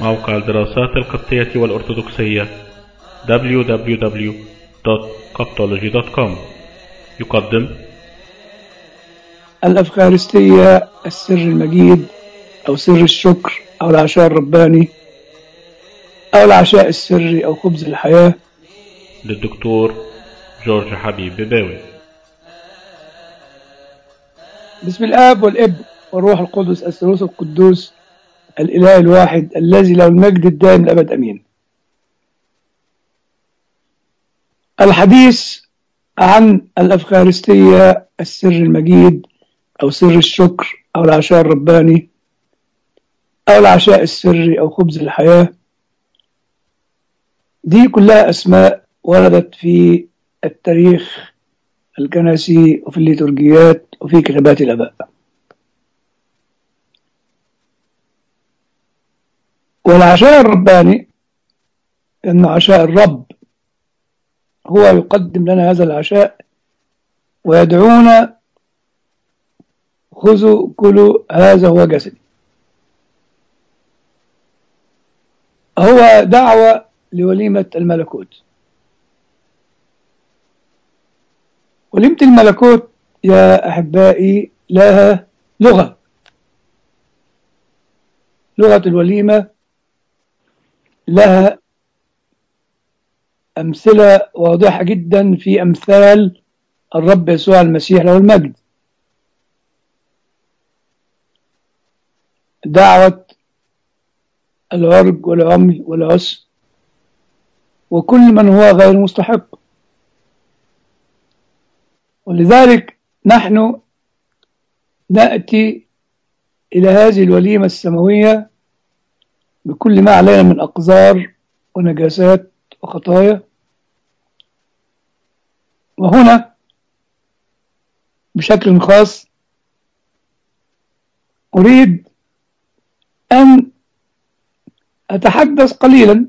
موقع الدراسات القبطية والأرثوذكسية www.coptology.com يقدم الأفخارستية السر المجيد أو سر الشكر أو العشاء الرباني أو العشاء السري أو خبز الحياة للدكتور جورج حبيب بباوي بسم الآب والابن والروح القدس الثالوث القدوس الإله الواحد الذي له المجد الدائم الأبد أمين الحديث عن الأفخارستية السر المجيد أو سر الشكر أو العشاء الرباني أو العشاء السري أو خبز الحياة دي كلها أسماء وردت في التاريخ الكنسي وفي الليتورجيات وفي كتابات الآباء والعشاء الرباني أن عشاء الرب هو يقدم لنا هذا العشاء ويدعونا خذوا كلوا هذا هو جسدي هو دعوة لوليمة الملكوت وليمة الملكوت يا أحبائي لها لغة لغة الوليمة لها أمثلة واضحة جدا في أمثال الرب يسوع المسيح له المجد دعوة العرج والعمي والعسر وكل من هو غير مستحق ولذلك نحن نأتي إلى هذه الوليمة السماوية بكل ما علينا من أقذار ونجاسات وخطايا وهنا بشكل خاص أريد أن أتحدث قليلا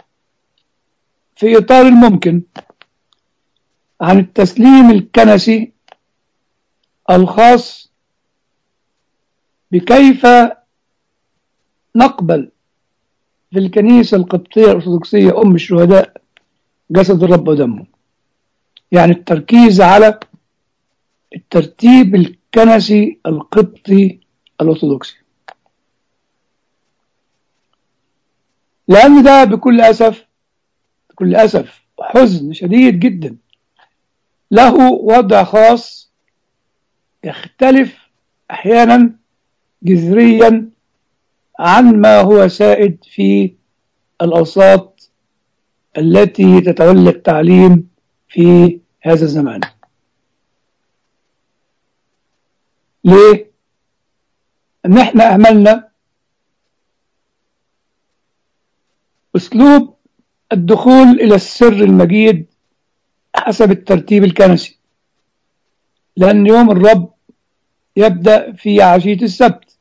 في إطار الممكن عن التسليم الكنسي الخاص بكيف نقبل في الكنيسة القبطية الأرثوذكسية أم الشهداء جسد الرب ودمه يعني التركيز على الترتيب الكنسي القبطي الأرثوذكسي لأن ده بكل أسف بكل أسف حزن شديد جدا له وضع خاص يختلف أحيانا جذريا عن ما هو سائد في الأوساط التي تتولى التعليم في هذا الزمان ليه؟ ان احنا اهملنا اسلوب الدخول الى السر المجيد حسب الترتيب الكنسي لان يوم الرب يبدا في عشيه السبت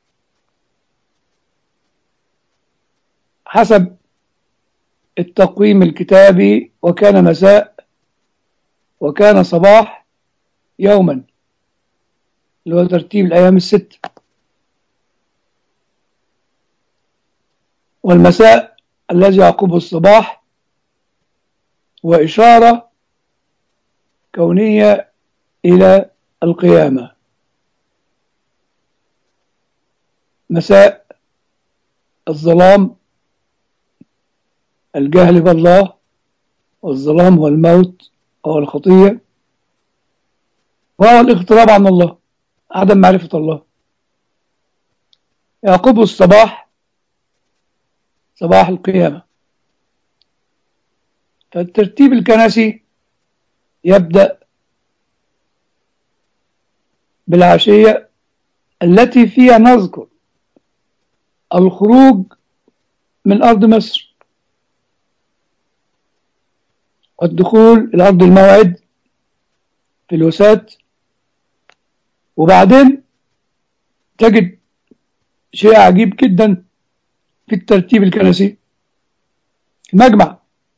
حسب التقويم الكتابي وكان مساء وكان صباح يوما اللي هو ترتيب الايام الست والمساء الذي يعقبه الصباح وإشارة كونية إلى القيامة مساء الظلام الجهل بالله والظلام هو الموت أو الخطية وهو الاغتراب عن الله عدم معرفة الله يعقبه الصباح صباح القيامة فالترتيب الكنسي يبدأ بالعشية التي فيها نذكر الخروج من أرض مصر والدخول إلى أرض الموعد في الوسات وبعدين تجد شيء عجيب جدا في الترتيب الكنسي المجمع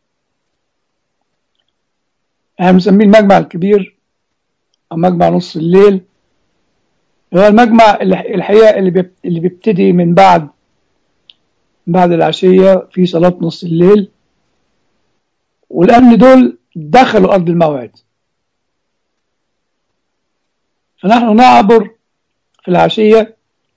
احنا بنسميه المجمع الكبير أو مجمع نص الليل هو المجمع اللي- الحقيقة اللي بيب- اللي بيبتدي من بعد بعد العشية في صلاة نص الليل ولأن دول دخلوا أرض الموعد فنحن نعبر في العشية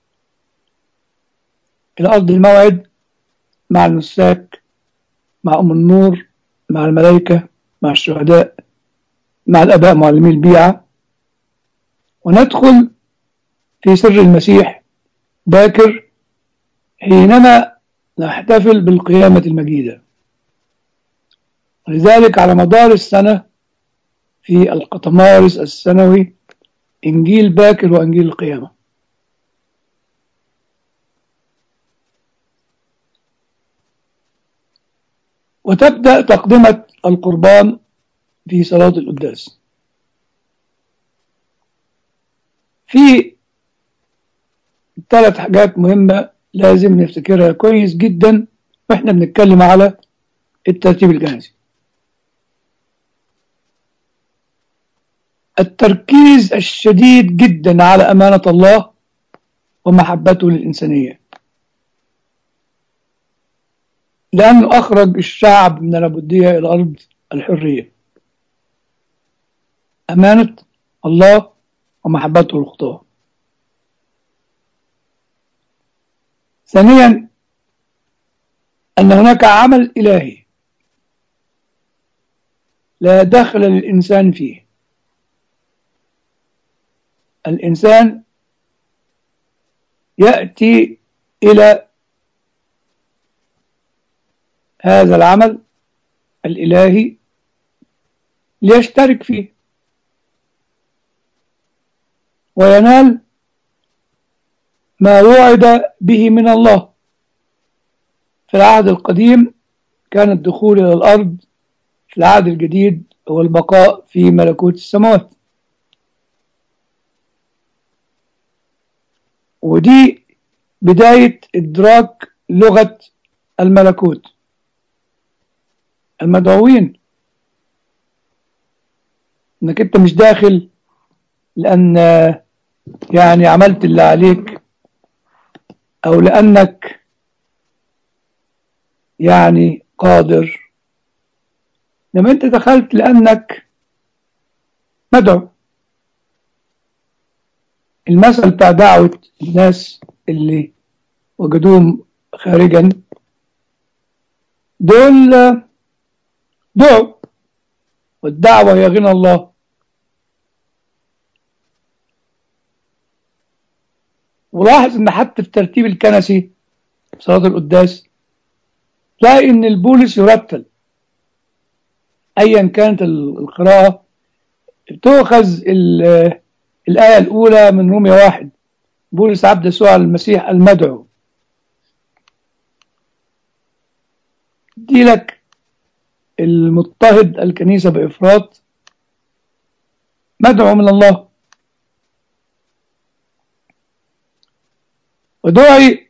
إلى أرض الموعد مع المساك مع أم النور مع الملائكة مع الشهداء مع الآباء معلمي البيعة وندخل في سر المسيح باكر حينما نحتفل بالقيامة المجيدة ولذلك على مدار السنة في القطمارس السنوي إنجيل باكر وإنجيل القيامة وتبدأ تقدمة القربان في صلاة القداس في ثلاث حاجات مهمة لازم نفتكرها كويس جدا واحنا بنتكلم على الترتيب الجنازي التركيز الشديد جدا على أمانة الله ومحبته للإنسانية لأنه أخرج الشعب من العبودية إلى أرض الحرية أمانة الله ومحبته للخطاه ثانيا أن هناك عمل إلهي لا دخل للإنسان فيه الإنسان يأتي إلى هذا العمل الإلهي ليشترك فيه وينال ما وعد به من الله في العهد القديم كان الدخول إلى الأرض في العهد الجديد هو البقاء في ملكوت السماوات ودي بداية إدراك لغة الملكوت المدعوين انك انت مش داخل لان يعني عملت اللي عليك او لانك يعني قادر لما انت دخلت لانك مدعو المثل بتاع دعوة الناس اللي وجدوهم خارجا دول دعوا والدعوة هي غنى الله ولاحظ ان حتى في ترتيب الكنسي في صلاة القداس تلاقي ان البولس يرتل ايا كانت القراءة تؤخذ الآية الأولى من رومية واحد بولس عبد يسوع المسيح المدعو دي لك المضطهد الكنيسة بإفراط مدعو من الله ودعي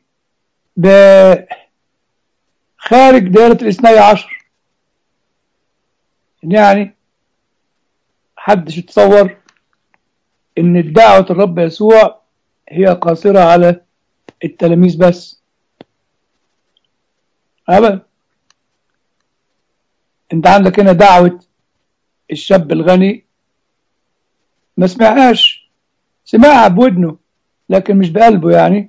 بخارج دائرة الاثني عشر يعني حدش يتصور ان الدعوة الرب يسوع هي قاصرة على التلاميذ بس أبدا انت عندك هنا دعوة الشاب الغني ما سمعهاش سمعها بودنه لكن مش بقلبه يعني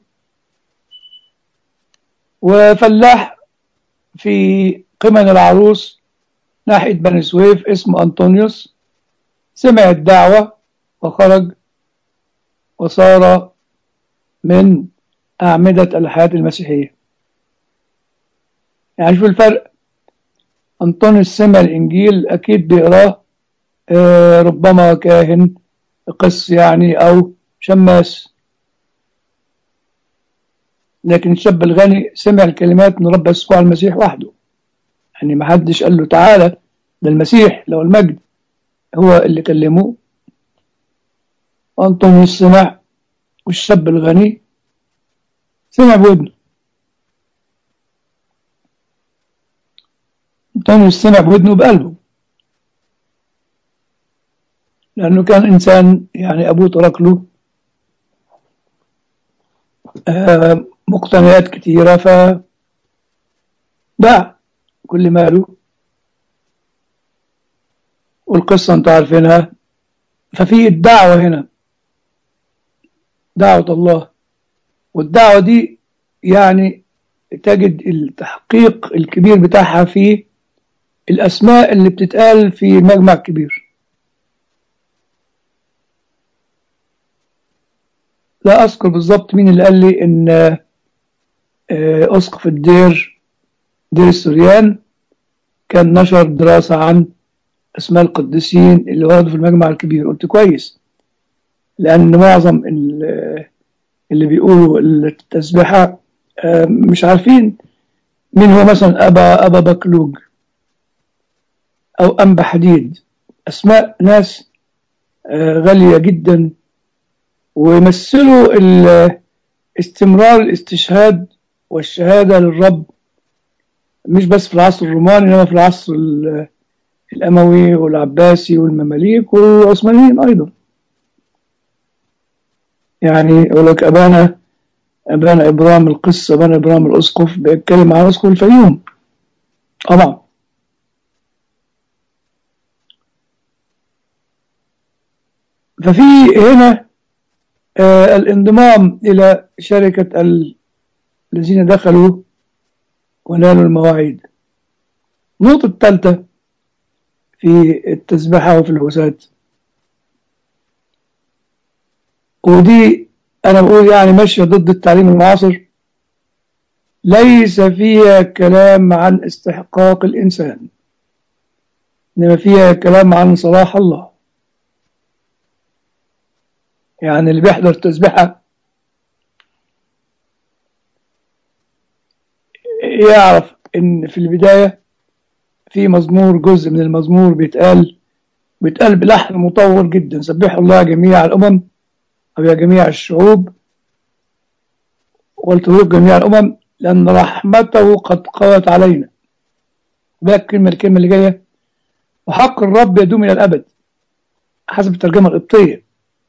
وفلاح في قمن العروس ناحية بني سويف اسمه أنطونيوس سمع الدعوة وخرج وصار من أعمدة الحياة المسيحية يعني شوف الفرق أنطونيوس سمع الإنجيل أكيد بيقراه آه ربما كاهن قس يعني أو شماس لكن الشاب الغني سمع الكلمات من رب يسوع المسيح وحده يعني ما حدش قال له تعالى ده المسيح لو المجد هو اللي كلمه أنطونيوس سمع والشاب الغني سمع بودنه أنطونيوس سمع بودنه بقلبه لأنه كان إنسان يعني أبوه ترك له آه مقتنيات كثيرة باع كل ماله والقصة انتوا عارفينها ففي الدعوة هنا دعوة الله والدعوة دي يعني تجد التحقيق الكبير بتاعها في الأسماء اللي بتتقال في المجمع الكبير لا أذكر بالظبط مين اللي قال لي إن آه، أسقف الدير دير السريان كان نشر دراسة عن أسماء القديسين اللي وردوا في المجمع الكبير قلت كويس لأن معظم ال- اللي بيقولوا التسبيحة آه، مش عارفين مين هو مثلا أبا أبا بكلوج أو أنبا حديد أسماء ناس آه، غالية جدا ويمثلوا ال- استمرار الاستشهاد والشهادة للرب مش بس في العصر الروماني إنما في العصر ال- الأموي والعباسي والمماليك والعثمانيين أيضا يعني يقول لك أبانا أبانا إبرام القس أبانا إبرام الأسقف بيتكلم عن أسقف الفيوم طبعا ففي هنا آه الانضمام إلى شركة ال- الذين دخلوا ونالوا المواعيد النقطة الثالثة في التسبحة وفي الهسات ودي أنا بقول يعني ماشية ضد التعليم المعاصر ليس فيها كلام عن استحقاق الإنسان إنما فيها كلام عن صلاح الله يعني اللي بيحضر تسبحة يعرف إن في البداية في مزمور جزء من المزمور بيتقال بيتقال بلحن مطول جدا سبحوا الله جميع الأمم أو يا جميع الشعوب والتروك جميع الأمم لأن رحمته قد قوت علينا بقى الكلمة الكلمة اللي جاية وحق الرب يدوم إلى الأبد حسب الترجمة القبطية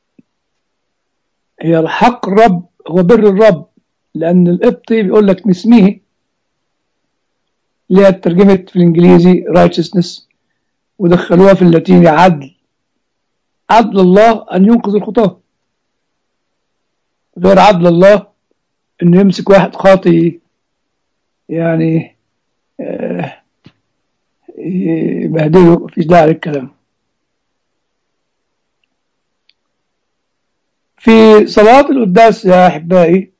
هي حق الرب هو بر الرب لأن القبطي بيقول لك نسميه اللي هي ترجمت في الإنجليزي righteousness ودخلوها في اللاتيني عدل عدل الله أن ينقذ الخطاة غير عدل الله انه يمسك واحد خاطي يعني آه، يبهدله مفيش داعي للكلام في صلاة القداس يا أحبائي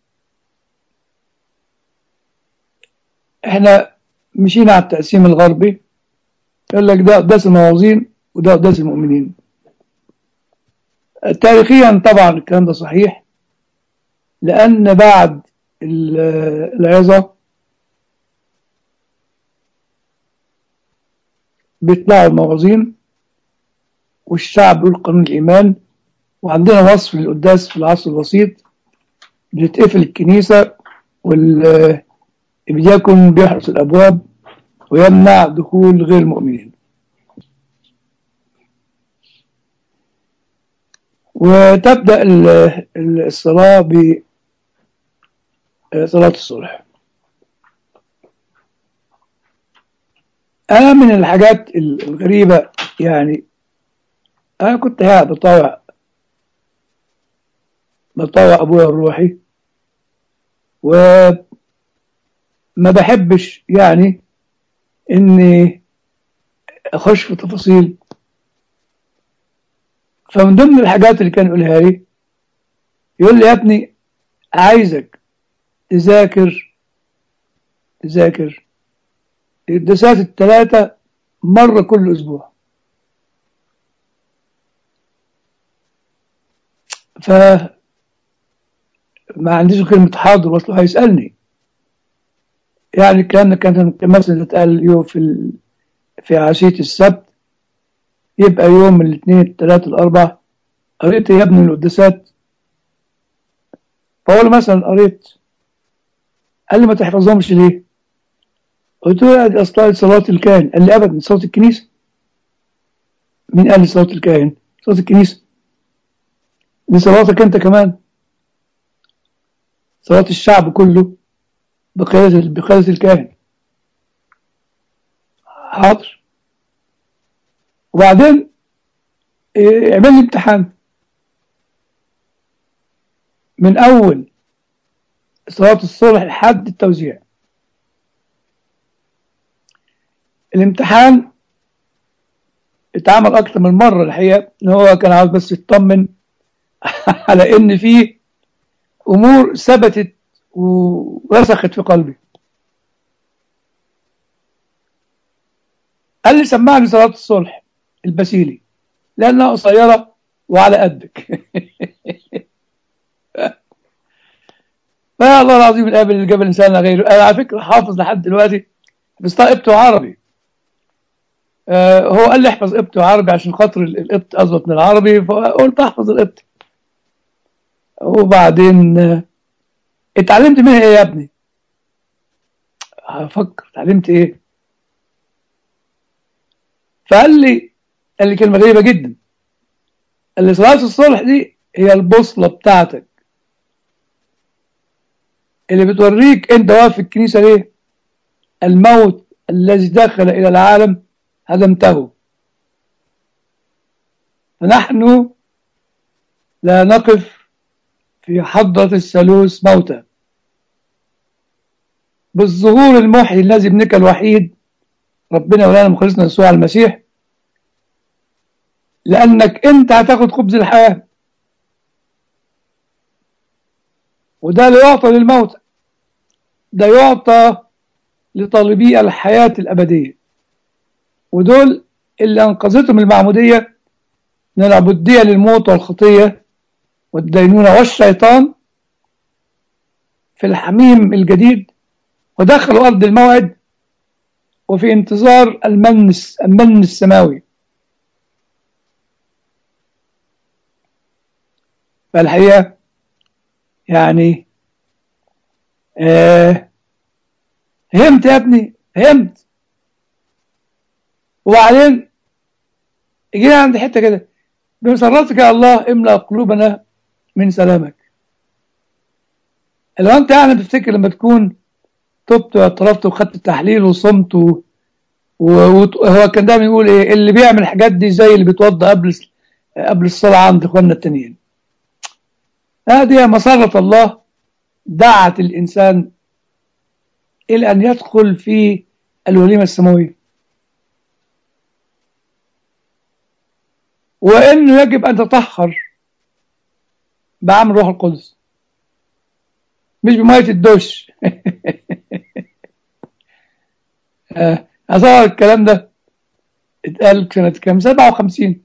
احنا مشينا على التقسيم الغربي يقول لك ده قداس الموازين وده قداس المؤمنين تاريخيا طبعا الكلام ده صحيح لأن بعد ال- العظة بيطلعوا الموازين والشعب يقول قانون الإيمان وعندنا وصف للقداس في العصر الوسيط بتتقفل الكنيسة والبيكون بيحرس الأبواب ويمنع دخول غير المؤمنين وتبدأ ال- ال- الصلاة بصلاة الصلح أنا من الحاجات الغريبة يعني أنا كنت قاعد بطاوع بطاوع أبويا الروحي وما بحبش يعني إني أخش في تفاصيل فمن ضمن الحاجات اللي كان يقولها لي يقول لي يا ابني عايزك تذاكر تذاكر القداسات الثلاثة مرة كل أسبوع ف ما عنديش كلمة حاضر واصله هيسألني يعني الكلام ده كان مثلا اتقال يوم في ال... في عشية السبت يبقى يوم الاثنين الثلاث الأربع قريت يا ابني القداسات فأقول له مثلا قريت قال لي ما تحفظهمش ليه؟ قلت له لا دي أصلا صلاة الكاهن قال لي أبدا صلاة الكنيسة مين قال لي صلاة الكاهن؟ صلاة الكنيسة دي صلاتك أنت كمان صلاة الشعب كله بقيادة بقيادة الكاهن حاضر وبعدين إيه، اعمل لي امتحان من اول صلاة الصبح لحد التوزيع الامتحان اتعمل اكتر من مرة الحقيقة ان هو كان عاوز بس يطمن على ان في امور ثبتت ورسخت في قلبي قال لي سمعني صلاة الصلح البسيلي لأنها قصيرة وعلى قدك فالله العظيم القابل اللي جاب الإنسان غيره أنا على فكرة حافظ لحد دلوقتي بس قبط عربي آه هو قال لي احفظ قبط عربي عشان خاطر القبط أظبط من العربي فقلت أحفظ القبط وبعدين آه اتعلمت منها إيه يا ابني؟ هفكر اتعلمت إيه؟ فقال لي قال لي كلمة غريبة جدا قال لي صلاة الصلح دي هي البوصلة بتاعتك اللي بتوريك انت واقف في الكنيسة ليه الموت الذي دخل إلى العالم هدمته فنحن لا نقف في حضرة الثالوث موتى بالظهور المحيي الذي ابنك الوحيد ربنا ولانا مخلصنا يسوع المسيح لأنك أنت هتاخد خبز الحياة وده لا يعطى للموت ده يعطى لطالبي الحياة الأبدية ودول اللي أنقذتهم المعمودية من العبودية للموت والخطية والدينونة والشيطان في الحميم الجديد ودخلوا أرض الموعد وفي انتظار المن المن السماوي فالحقيقة يعني آه فهمت يا ابني فهمت وبعدين جينا عند حتة كده بمسرتك يا الله املأ قلوبنا من سلامك لو انت يعني بتفتكر لما تكون تبت واعترفت وخدت التحليل وصمت و... وهو كان دايما يقول ايه اللي بيعمل الحاجات دي زي اللي بيتوضى قبل قبل الصلاة عند اخواننا التانيين هذه مسرة الله دعت الإنسان إلى أن يدخل في الوليمة السماوية وإنه يجب أن تطهر بعمل روح القدس مش بمية الدش أظهر الكلام ده اتقال سنة كام 57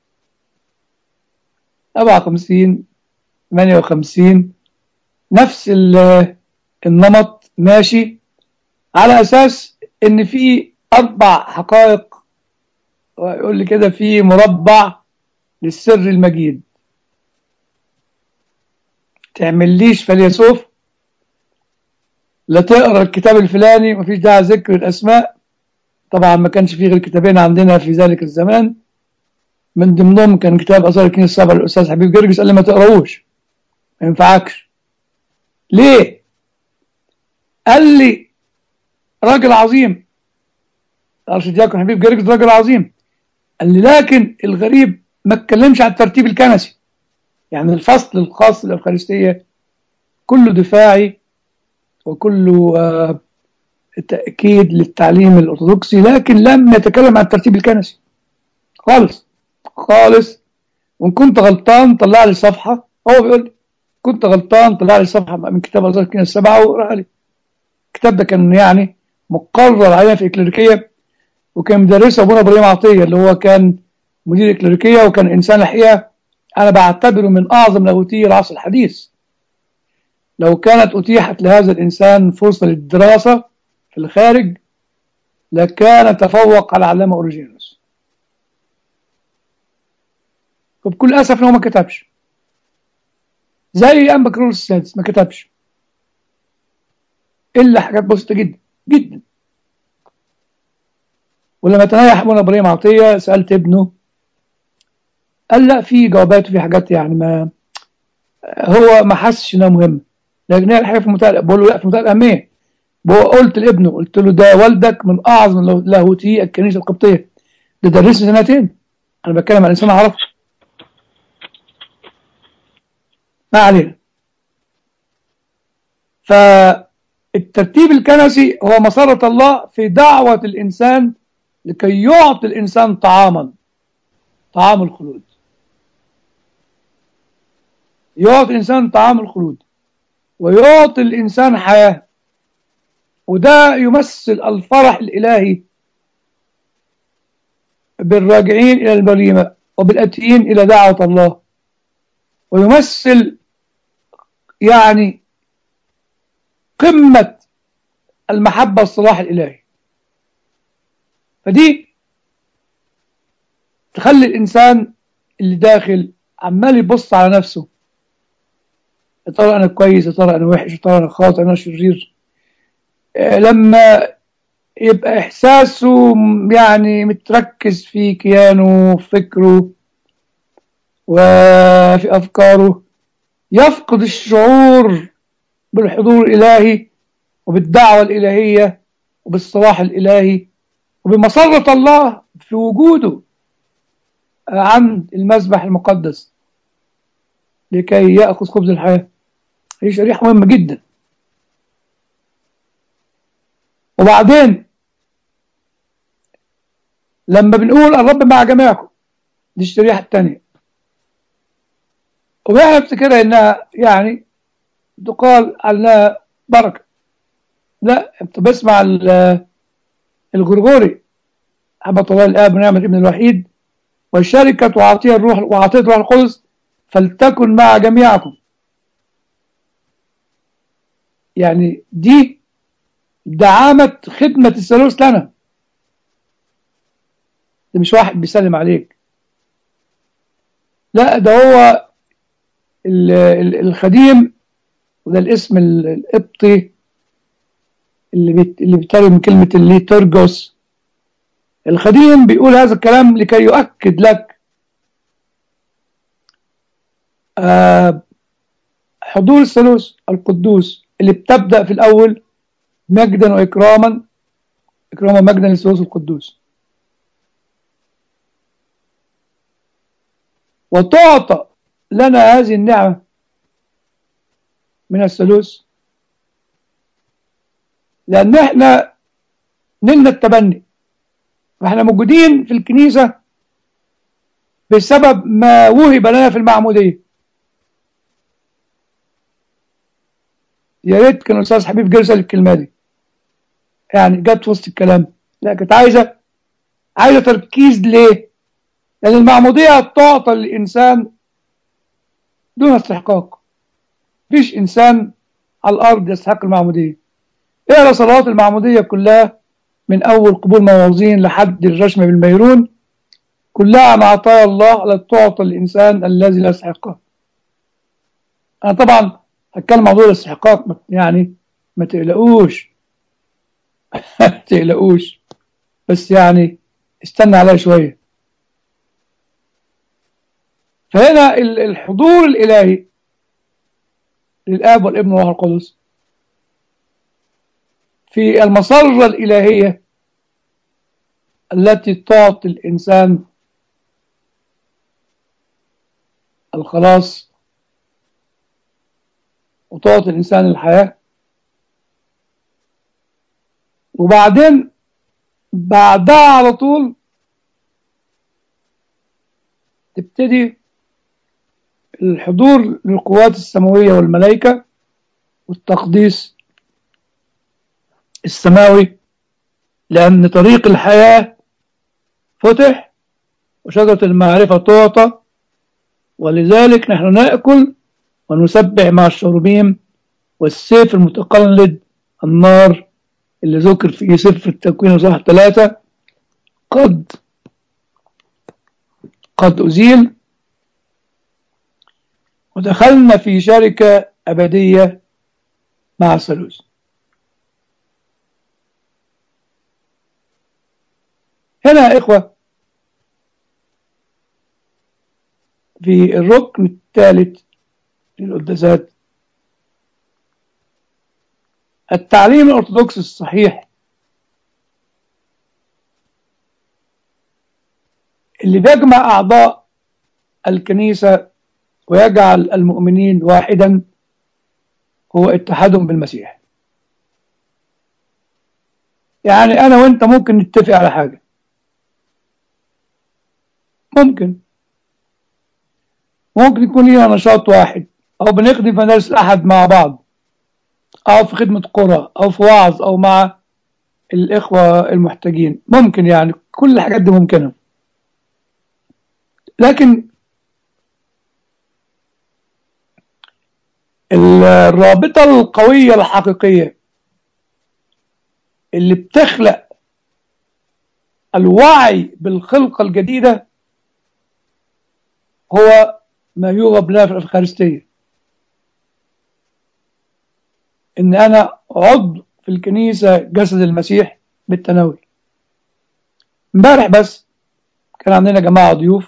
57 58 نفس النمط ماشي على أساس إن في أربع حقائق ويقول لي كده في مربع للسر المجيد تعمليش فيلسوف لا تقرا الكتاب الفلاني مفيش داعي ذكر الاسماء طبعا ما كانش فيه غير كتابين عندنا في ذلك الزمان من ضمنهم كان كتاب اثار الكنيسه السبع للاستاذ حبيب جرجس قال لي ما تقراهوش ما ينفعكش ليه قال لي راجل عظيم الارشدياكون حبيب جرجس راجل عظيم قال لي لكن الغريب ما اتكلمش عن الترتيب الكنسي يعني الفصل الخاص بالأفخارستية كله دفاعي وكله آه تأكيد للتعليم الأرثوذكسي لكن لم يتكلم عن الترتيب الكنسي خالص خالص وإن كنت غلطان طلع لي صفحة هو بيقول لي كنت غلطان طلع لي صفحة من كتاب أزهر الكنيسة السبعة وقرأ لي الكتاب ده كان يعني مقرر علينا في إكليريكية وكان مدرسه أبونا إبراهيم عطية اللي هو كان مدير إكليريكية وكان إنسان الحقيقة أنا بعتبره من أعظم لاهوتي العصر الحديث لو كانت أتيحت لهذا الإنسان فرصة للدراسة في الخارج لكان تفوق على علامة أوريجينوس وبكل أسف إنه ما كتبش زي أنبا كرولوس السادس ما كتبش إلا حاجات بسيطة جدا جدا ولما تنايح أبونا إبراهيم عطية سألت ابنه قال لا في جوابات وفي حاجات يعني ما هو ما حسش انها مهمه لكن هي الحاجه في منتهى بقول له لا في منتهى الاهميه قلت لابنه قلت له ده والدك من اعظم لاهوتي الكنيسه القبطيه ده درسني سنتين انا بتكلم عن انسان اعرفه ما علينا فالترتيب الكنسي هو مسارة الله في دعوة الإنسان لكي يعطي الإنسان طعاما طعام الخلود يعطي الإنسان طعام الخلود ويعطي الإنسان حياة وده يمثل الفرح الإلهي بالراجعين إلى البريمة وبالأتيين إلى دعوة الله ويمثل يعني قمة المحبة والصلاح الإلهي فدي تخلي الإنسان اللي داخل عمال يبص على نفسه يا ترى أنا كويس يا ترى أنا وحش يا ترى أنا خاطئ أنا شرير لما يبقى إحساسه يعني متركز في كيانه في فكره وفي أفكاره يفقد الشعور بالحضور الإلهي وبالدعوة الإلهية وبالصلاح الإلهي وبمسرة الله في وجوده عن المذبح المقدس لكي يأخذ خبز الحياة هي شريحة مهمة جدا وبعدين لما بنقول الرب مع جميعكم دي الشريحة الثانية وبقى افتكرها انها يعني تقال انها بركة لا انت بسمع الغرغوري حبة الله الاب ونعمة ابن الوحيد والشركة وعطية الروح وعطية الروح القدس فلتكن مع جميعكم يعني دي دعامة خدمة الثالوث لنا ده مش واحد بيسلم عليك لا ده هو الخديم وده الاسم القبطي اللي بيت اللي بيترجم كلمة الليتورجوس الخديم بيقول هذا الكلام لكي يؤكد لك آه حضور الثالوث القدوس اللي بتبدأ في الأول مجدا وإكراما إكراما مجدا للثالوث القدوس وتعطى لنا هذه النعمة من الثالوث لأن احنا نلنا التبني فاحنا موجودين في الكنيسة بسبب ما وهب لنا في المعمودية يا ريت كان الأستاذ حبيب جرسل الكلمة دي يعني جت في وسط الكلام لا كانت عايزة عايزة تركيز ليه؟ لأن المعمودية تعطى للإنسان دون استحقاق مفيش إنسان على الأرض يستحق المعمودية اقرا صلوات المعمودية كلها من أول قبول موازين لحد الرشم بالميرون كلها عن عطايا الله التي تعطى الإنسان الذي لا يستحقها أنا طبعا هتكلم عن دور الاستحقاق يعني ما تقلقوش ما تقلقوش بس يعني استنى عليها شوية فهنا الحضور الإلهي للآب والابن والروح القدس في المسرة الإلهية التي تعطي الإنسان الخلاص وتعطي الإنسان الحياة وبعدين بعدها على طول تبتدي الحضور للقوات السماوية والملائكة والتقديس السماوي لأن طريق الحياة فتح وشجرة المعرفة تعطى ولذلك نحن نأكل ونسبح مع الشروبيم والسيف المتقلد النار اللي ذكر في سفر التكوين صح ثلاثة قد قد أزيل ودخلنا في شركة أبدية مع الثالوث هنا يا إخوة في الركن الثالث للقداسات التعليم الأرثوذكسي الصحيح اللي بيجمع أعضاء الكنيسة ويجعل المؤمنين واحدا هو اتحادهم بالمسيح يعني أنا وأنت ممكن نتفق على حاجة ممكن ممكن يكون لنا نشاط واحد أو بنخدم في مدارس الأحد مع بعض أو في خدمة قرى أو في وعظ أو مع الإخوة المحتاجين ممكن يعني كل الحاجات دي ممكنة لكن الرابطة القوية الحقيقية اللي بتخلق الوعي بالخلقة الجديدة هو ما يوغب لنا في الأفخارستية إن أنا عضو في الكنيسة جسد المسيح بالتناول امبارح بس كان عندنا جماعة ضيوف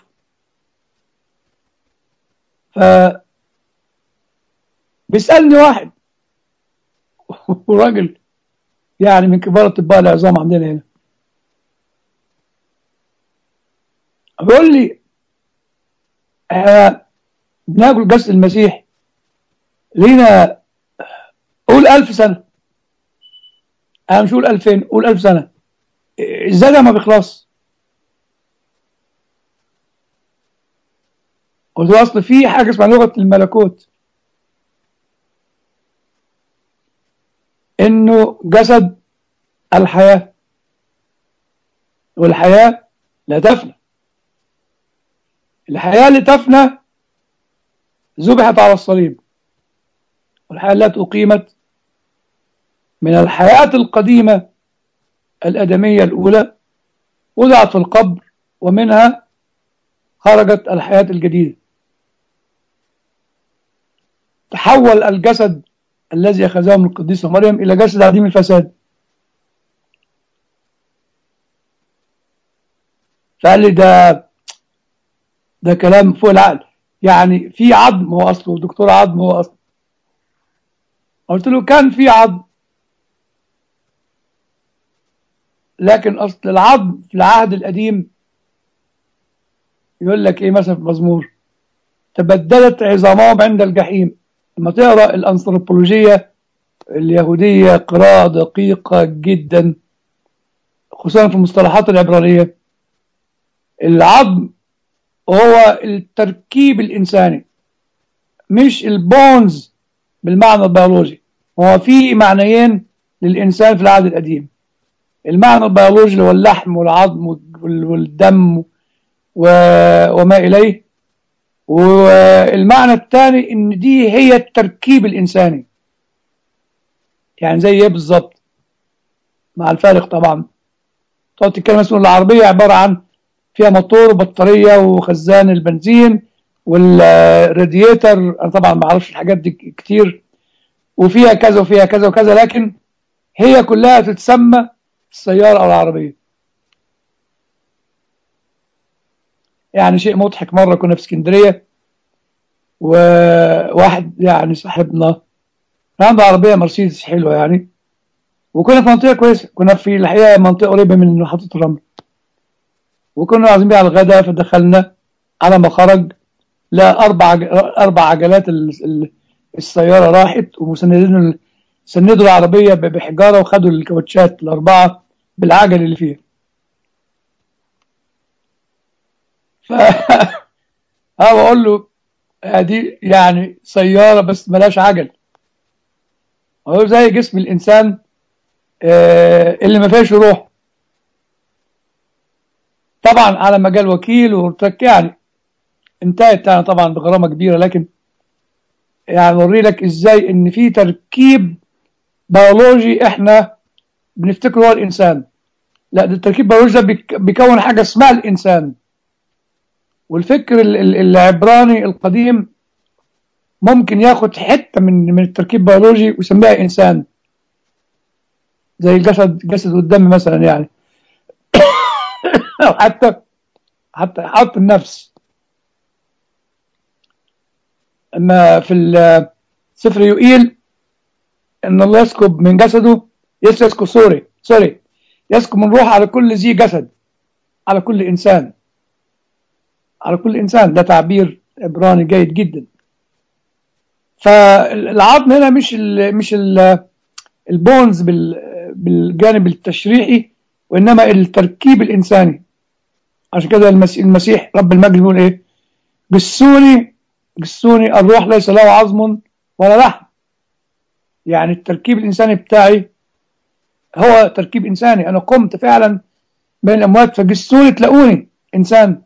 ف بيسألني واحد وراجل يعني من كبار اطباء العظام عندنا هنا بيقول لي احنا بناكل جسد المسيح لينا قول ألف سنة أنا مش قول ألفين قول ألف سنة إزاي ده ما بيخلص قلت له أصل في حاجة اسمها لغة الملكوت إنه جسد الحياة والحياة لا تفنى الحياة اللي تفنى ذبحت على الصليب والحياة التي أقيمت من الحياة القديمة الأدمية الأولى وضعت في القبر ومنها خرجت الحياة الجديدة تحول الجسد الذي أخذه من القديسة مريم إلى جسد عديم الفساد فقال لي ده ده كلام فوق العقل يعني في عظم هو أصله دكتور عظم هو أصله قلت له كان في عظم لكن أصل العظم في العهد القديم يقول لك إيه مثلا في مزمور تبدلت عظامهم عند الجحيم لما تقرأ الأنثروبولوجية اليهودية قراءة دقيقة جدا خصوصا في المصطلحات العبرانية العظم هو التركيب الإنساني مش البونز بالمعنى البيولوجي هو في معنيين للإنسان في العهد القديم المعنى البيولوجي اللي هو اللحم والعظم والدم وما إليه والمعنى الثاني إن دي هي التركيب الإنساني يعني زي إيه بالظبط مع الفارق طبعا تقعد تتكلم اسمه العربية عبارة عن فيها موتور وبطارية وخزان البنزين والراديتر أنا طبعا ما أعرفش الحاجات دي كتير وفيها كذا وفيها كذا وكذا لكن هي كلها تتسمى السيارة أو العربية يعني شيء مضحك مرة كنا في اسكندرية وواحد يعني صاحبنا عنده عربية مرسيدس حلوة يعني وكنا في منطقة كويسة كنا في الحقيقة منطقة قريبة من محطة الرمل وكنا عازمين على الغداء فدخلنا على ما خرج لا أربع أربع عجلات السيارة راحت ومسندين سندوا العربية بحجارة وخدوا الكاوتشات الأربعة بالعجل اللي فيها ف ها بقول له دي يعني سيارة بس ملاش عجل هو زي جسم الإنسان اللي ما فيهاش روح طبعا على مجال وكيل وترك يعني انتهت يعني طبعا بغرامة كبيرة لكن يعني اوري لك ازاي ان في تركيب بيولوجي احنا بنفتكره هو الانسان لا ده التركيب البيولوجي ده بيكون حاجه اسمها الانسان والفكر العبراني القديم ممكن ياخد حته من من التركيب البيولوجي ويسميها انسان زي الجسد جسد والدم مثلا يعني او حتى حتى حط النفس اما في سفر يوئيل ان الله يسكب من جسده يس يسكب سوري سوري يسكب من روح على كل ذي جسد على كل انسان على كل انسان ده تعبير عبراني جيد جدا فالعظم هنا مش ال مش ال البونز بال بالجانب التشريحي وانما التركيب الانساني عشان كده المسيح, المسيح رب المجد بيقول ايه جسوني جسوني الروح ليس له عظم ولا لحم يعني التركيب الانساني بتاعي هو تركيب انساني انا قمت فعلا بين الاموات فجسوني تلاقوني انسان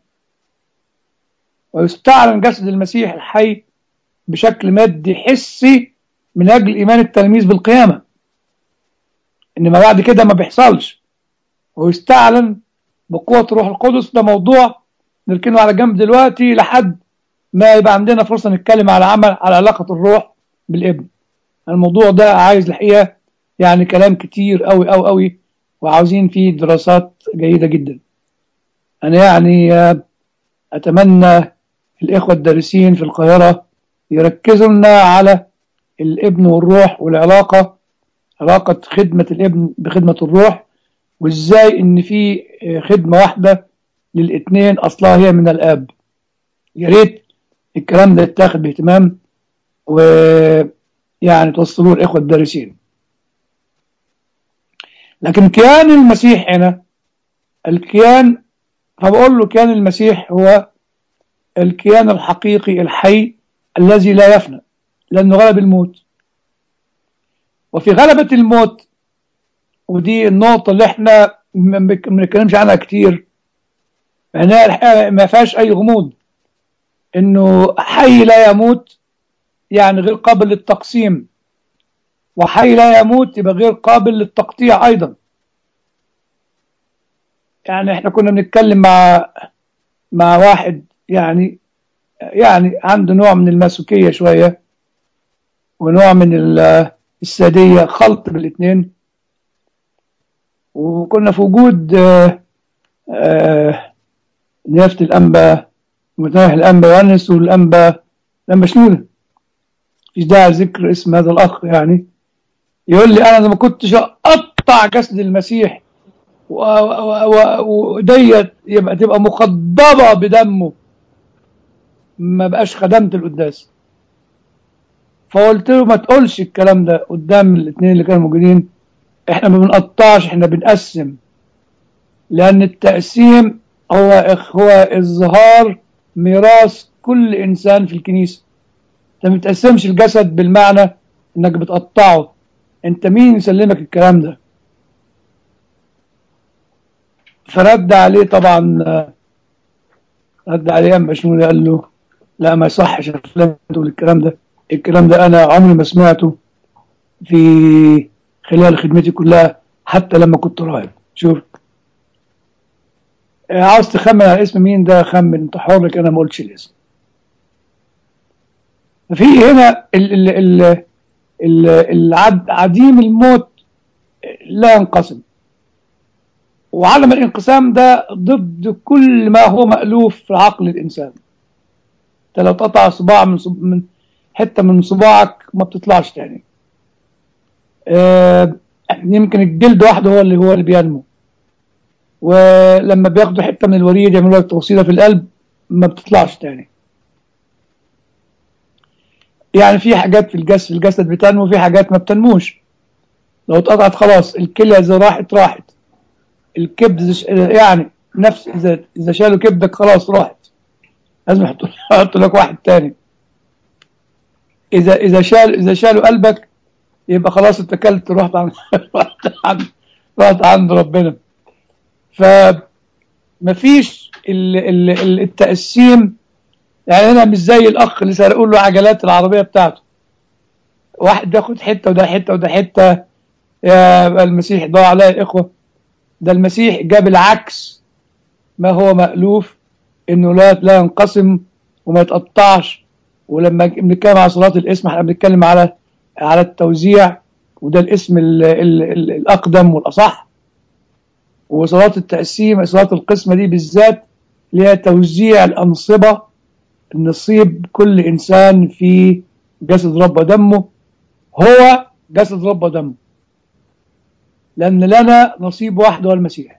ويستعلن جسد المسيح الحي بشكل مادي حسي من اجل ايمان التلاميذ بالقيامه انما بعد كده ما بيحصلش ويستعلن بقوه الروح القدس ده موضوع نركنه على جنب دلوقتي لحد ما يبقى عندنا فرصه نتكلم على عمل على علاقه الروح بالابن الموضوع ده عايز الحقيقه يعني كلام كتير قوي قوي قوي وعاوزين فيه دراسات جيده جدا انا يعني اتمنى الاخوه الدارسين في القاهره يركزوا لنا على الابن والروح والعلاقه علاقه خدمه الابن بخدمه الروح وازاي ان في خدمه واحده للاثنين اصلها هي من الاب يا ريت الكلام ده يتاخد باهتمام ويعني توصلوه الاخوه الدارسين لكن كيان المسيح هنا الكيان فبقول له كيان المسيح هو الكيان الحقيقي الحي الذي لا يفنى لأنه غلب الموت وفي غلبة الموت ودي النقطة اللي احنا ما بنتكلمش عنها كتير معناها ما فيهاش أي غموض إنه حي لا يموت يعني غير قابل للتقسيم وحي لا يموت يبقى غير قابل للتقطيع أيضا يعني احنا كنا بنتكلم مع مع واحد يعني يعني عنده نوع من الماسوكية شوية ونوع من السادية خلط بالاثنين وكنا في وجود نيافة الأنبا متناح الأنبا يونس والأنبا الأنبا شنودة مفيش داعي ذكر اسم هذا الأخ يعني يقول لي أنا ما كنتش أقطع جسد المسيح وديت يبقى تبقى مخضبة بدمه ما بقاش خدمت القداس فقلت له ما تقولش الكلام ده قدام الاثنين اللي كانوا موجودين احنا ما بنقطعش احنا بنقسم لان التقسيم هو هو اظهار ميراث كل انسان في الكنيسه انت ما بتقسمش الجسد بالمعنى انك بتقطعه انت مين يسلمك الكلام ده فرد عليه طبعا رد عليه ام بشنودة قال له لا ما يصحش تقول الكلام ده الكلام ده انا عمري ما سمعته في خلال خدمتي كلها حتى لما كنت راهب شوف عاوز تخمن على اسم مين ده خمن انت حر انا ما قلتش الاسم في هنا ال ال ال ال العد عديم الموت لا ينقسم وعدم الانقسام ده ضد كل ما هو مألوف في عقل الإنسان انت لو تقطع صباع من, صب... من حتة من صباعك ما بتطلعش تاني آه يمكن الجلد وحده هو اللي هو اللي بينمو ولما بياخدوا حتة من الوريد يعملوا لك توصيلة في القلب ما بتطلعش تاني يعني في حاجات في الجسد في الجسد بتنمو في حاجات ما بتنموش لو اتقطعت خلاص الكلى اذا راحت راحت الكبد يعني نفس اذا اذا شالوا كبدك خلاص راحت لازم يحطوا لك واحد تاني اذا اذا شال اذا شالوا قلبك يبقى خلاص انت كلت رحت عند رحت عند رحت عند ربنا ف مفيش التقسيم يعني انا مش زي الاخ اللي سرقوا له عجلات العربيه بتاعته واحد بياخد حته وده حته وده حته يا المسيح ضاع عليا الاخوه ده المسيح جاب العكس ما هو مألوف انه لا لا ينقسم وما يتقطعش ولما بنتكلم على صلاة الاسم احنا بنتكلم على على التوزيع وده الاسم ال ال ال الاقدم والاصح وصلاة التقسيم صلاة القسمة دي بالذات اللي هي توزيع الأنصبة نصيب كل إنسان في جسد رب ودمه هو جسد رب ودمه لأن لنا نصيب واحد هو المسيح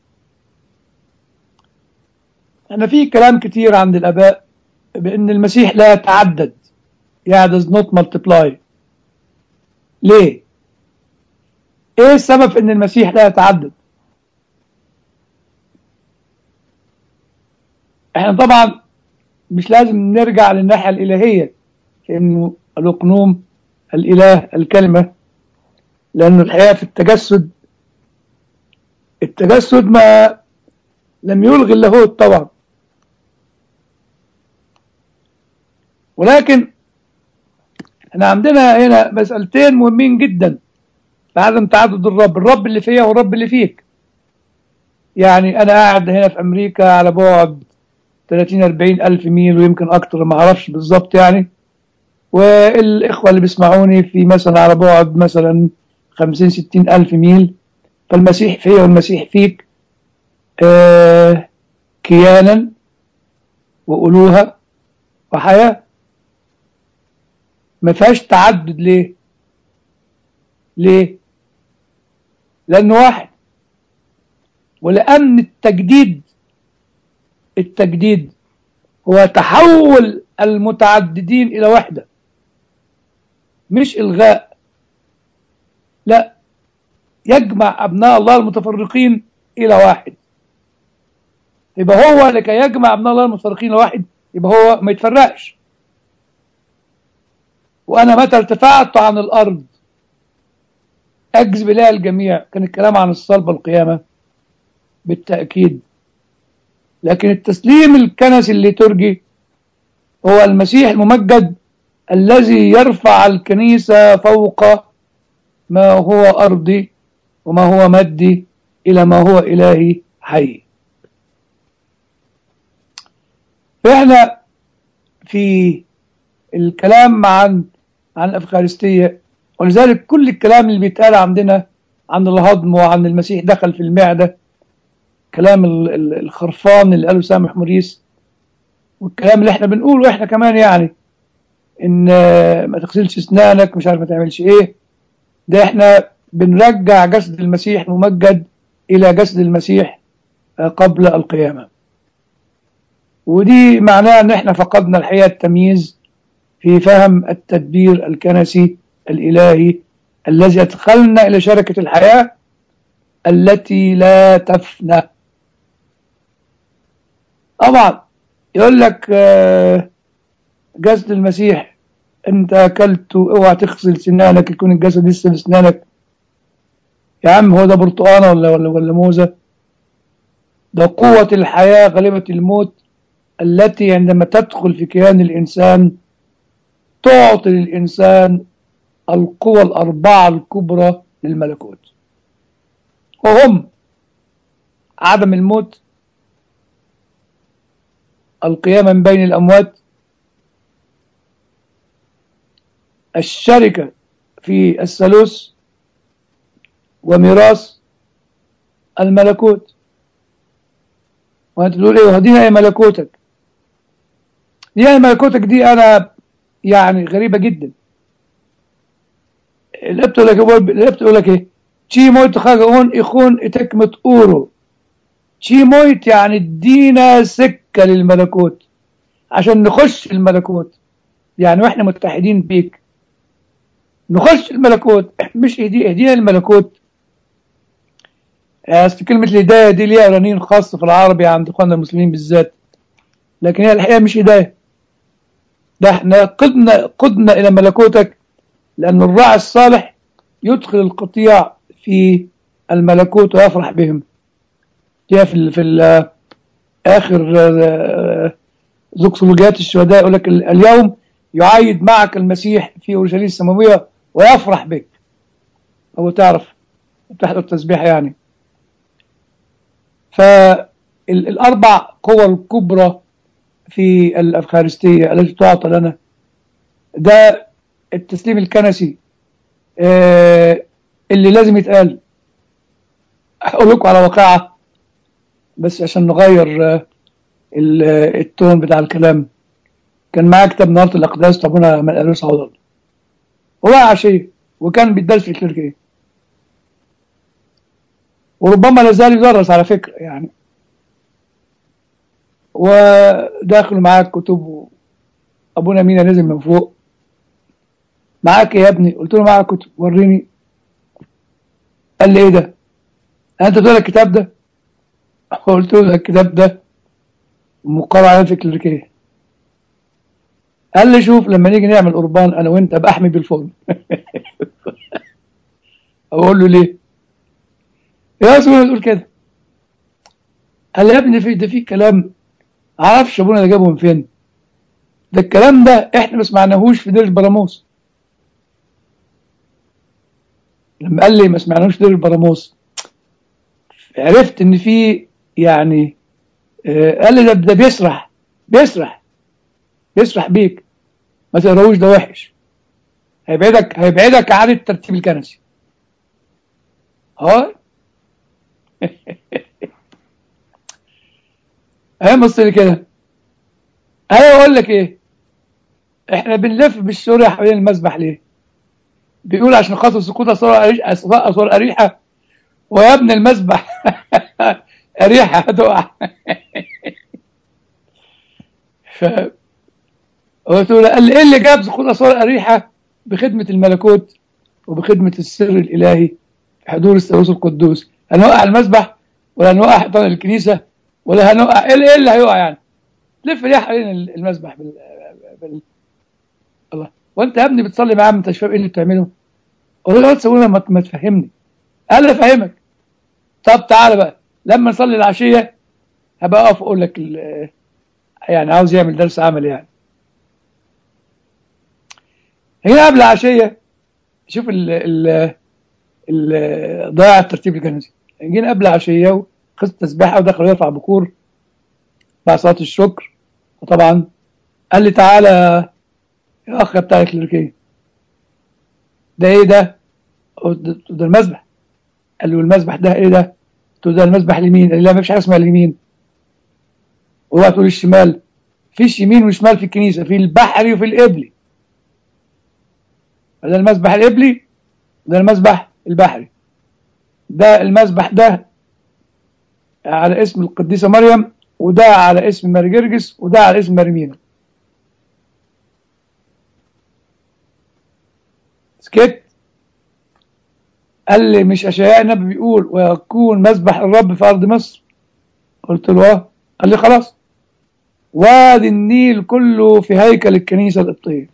أنا في كلام كتير عند الآباء بأن المسيح لا يتعدد يعني does not multiply ليه؟ إيه السبب في أن المسيح لا يتعدد؟ احنا طبعا مش لازم نرجع للناحية الإلهية لأنه الأقنوم الإله الكلمة لأنه الحقيقة في التجسد التجسد ما لم يلغي اللاهوت طبعا ولكن احنا عندنا هنا مسألتين مهمين جدا في عدم تعدد الرب الرب اللي فيا والرب اللي فيك يعني انا قاعد هنا في امريكا على بعد 30 40 الف ميل ويمكن اكتر ما اعرفش بالظبط يعني والاخوه اللي بيسمعوني في مثلا على بعد مثلا 50 60 الف ميل فالمسيح فيا والمسيح فيك آه كيانا والوهه وحياه ما فيهاش تعدد ليه ليه لانه واحد ولان التجديد التجديد هو تحول المتعددين الى وحده مش الغاء لا يجمع ابناء الله المتفرقين الى واحد يبقى هو لكي يجمع ابناء الله المتفرقين الى واحد يبقى هو ما يتفرقش وانا متى ارتفعت عن الارض اجذب اليها الجميع كان الكلام عن الصلب والقيامه بالتاكيد لكن التسليم الكنسي الليتورجي هو المسيح الممجد الذي يرفع الكنيسة فوق ما هو أرضي وما هو مادي إلى ما هو إلهي حي فإحنا في الكلام عن عن الأفخارستية ولذلك كل الكلام اللي بيتقال عندنا عن الهضم وعن المسيح دخل في المعدة كلام الخرفان اللي قاله سامح موريس والكلام اللي احنا بنقوله احنا كمان يعني ان ما تغسلش اسنانك مش عارف ما تعملش ايه ده احنا بنرجع جسد المسيح الممجد الى جسد المسيح قبل القيامة ودي معناها ان احنا فقدنا الحقيقة التمييز في فهم التدبير الكنسي الالهي الذي ادخلنا الى شركة الحياة التي لا تفنى طبعا يقول لك جسد المسيح انت اكلت اوعى تغسل سنانك يكون الجسد لسه في سنانك يا عم هو ده برتقانه ولا ولا ولا موزه ده قوة الحياة غالبة الموت التي عندما تدخل في كيان الإنسان تعطي للإنسان القوى الأربعة الكبرى للملكوت وهم عدم الموت القيامة من بين الأموات الشركة في الثالوث وميراث الملكوت وانت تقول ايه وهدينا ايه ملكوتك دي ايه ملكوتك دي انا يعني غريبة جدا اللي بتقول لك اللي بتقول لك ايه تشي مويت خاجون يخون اتكمت اورو تشي مويت يعني ادينا سكة للملكوت عشان نخش الملكوت يعني واحنا متحدين بيك نخش الملكوت مش اهدي اهدينا الملكوت اصل كلمة الهداية دي ليها رنين خاص في العربي عند اخواننا المسلمين بالذات لكن هي الحقيقة مش هداية ده احنا قدنا قدنا الى ملكوتك لان الراعي الصالح يدخل القطيع في الملكوت ويفرح بهم فيها في ال في ال اخر زوكسولوجيات الشهداء يقول لك اليوم يعايد معك المسيح في اورشليم السماويه ويفرح بك هو تعرف تحضر التسبيح يعني فالاربع قوى الكبرى في الافخارستيه التي تعطى لنا ده التسليم الكنسي اللي لازم يتقال اقول لكم على واقعه بس عشان نغير التون بتاع الكلام كان معاه كتاب نهارة الأقداس طبونا من ألوس عوضل وبقى عشية وكان بيدرس في الكليريكية وربما لا زال يدرس على فكرة يعني وداخل معاه كتب ابونا مينا نزل من فوق معاك يا ابني قلت له معاك كتب وريني قال لي ايه ده انت تقول الكتاب ده قلت له الكتاب ده مقرر على فكرة الكليريكية قال لي شوف لما نيجي نعمل قربان انا وانت ابقى احمي بالفرن اقول له ليه يا سيدي تقول كده قال لي يا ابني في ده في كلام معرفش ابونا ده جابه من فين ده الكلام ده احنا ما سمعناهوش في دير البراموس لما قال لي ما سمعناهوش في دير البراموس عرفت ان في يعني آه قال لي ده, ده بيسرح بيسرح بيسرح بيك ما تقراوش ده وحش هيبعدك هيبعدك عن الترتيب الكنسي اه اهي بص لي كده انا اقول لك ايه احنا بنلف بالسوريا حوالين المسبح ليه بيقول عشان خاطر سقوط اسوار اريحه اسوار اريحه ويا ابن المسبح اريحه هتقع ف قلت له قال لي ايه اللي جاب سقوط اسوار اريحه بخدمه الملكوت وبخدمه السر الالهي في حضور الثالوث القدوس هنوقع المسبح ولا هنوقع حيطان الكنيسه ولا هنوقع ايه اللي هيقع يعني لف ليه حوالين المسبح بال... بال... الله وانت يا ابني بتصلي معاه انت مش فاهم ايه اللي بتعمله قول له تسوي ما, ما تفهمني قال لي افهمك طب تعالى بقى لما نصلي العشيه هبقى اقف اقول لك ال... يعني عاوز يعمل درس عملي يعني هنا قبل العشيه شوف ال ال ال ضياع الترتيب الكنسي جينا قبل العشيه وخذ تسبيحه ودخل يرفع بكور بعد صلاه الشكر وطبعا قال لي تعالى يا اخ بتاع الكليريكيه ده ايه ده؟ ده المسبح قال له المسبح ده ايه ده؟ قلت له ده المسبح اليمين قال لي لا ما فيش حاجه اسمها اليمين وبقى تقول الشمال فيش يمين وشمال في الكنيسه في البحري وفي القبلي ده المسبح القبلي ده المسبح البحري ده المسبح ده على اسم القديسه مريم وده على اسم ماري جرجس وده على اسم ماري سكت قال لي مش اشعياء النبي بيقول ويكون مسبح الرب في ارض مصر قلت له اه قال لي خلاص وادي النيل كله في هيكل الكنيسه القبطيه